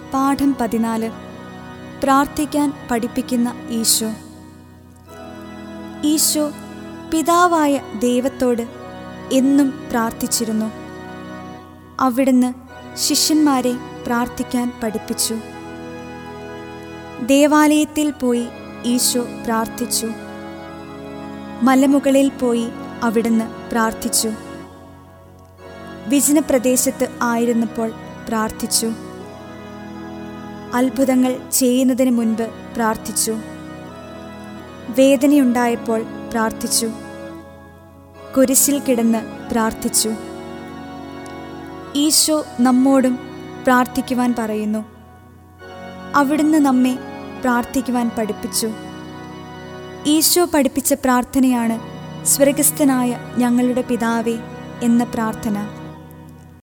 പാഠം പതിനാല് പ്രാർത്ഥിക്കാൻ പഠിപ്പിക്കുന്ന ഈശോ ഈശോ പിതാവായ ദൈവത്തോട് എന്നും പ്രാർത്ഥിച്ചിരുന്നു അവിടുന്ന് ശിഷ്യന്മാരെ പ്രാർത്ഥിക്കാൻ പഠിപ്പിച്ചു ദേവാലയത്തിൽ പോയി ഈശോ പ്രാർത്ഥിച്ചു മലമുകളിൽ പോയി അവിടുന്ന് പ്രാർത്ഥിച്ചു വിജനപ്രദേശത്ത് ആയിരുന്നപ്പോൾ പ്രാർത്ഥിച്ചു അത്ഭുതങ്ങൾ ചെയ്യുന്നതിന് മുൻപ് പ്രാർത്ഥിച്ചു വേദനയുണ്ടായപ്പോൾ പ്രാർത്ഥിച്ചു കുരിശിൽ കിടന്ന് പ്രാർത്ഥിച്ചു ഈശോ നമ്മോടും പ്രാർത്ഥിക്കുവാൻ പറയുന്നു അവിടുന്ന് നമ്മെ പ്രാർത്ഥിക്കുവാൻ പഠിപ്പിച്ചു ഈശോ പഠിപ്പിച്ച പ്രാർത്ഥനയാണ് സ്വർഗസ്ഥനായ ഞങ്ങളുടെ പിതാവേ എന്ന പ്രാർത്ഥന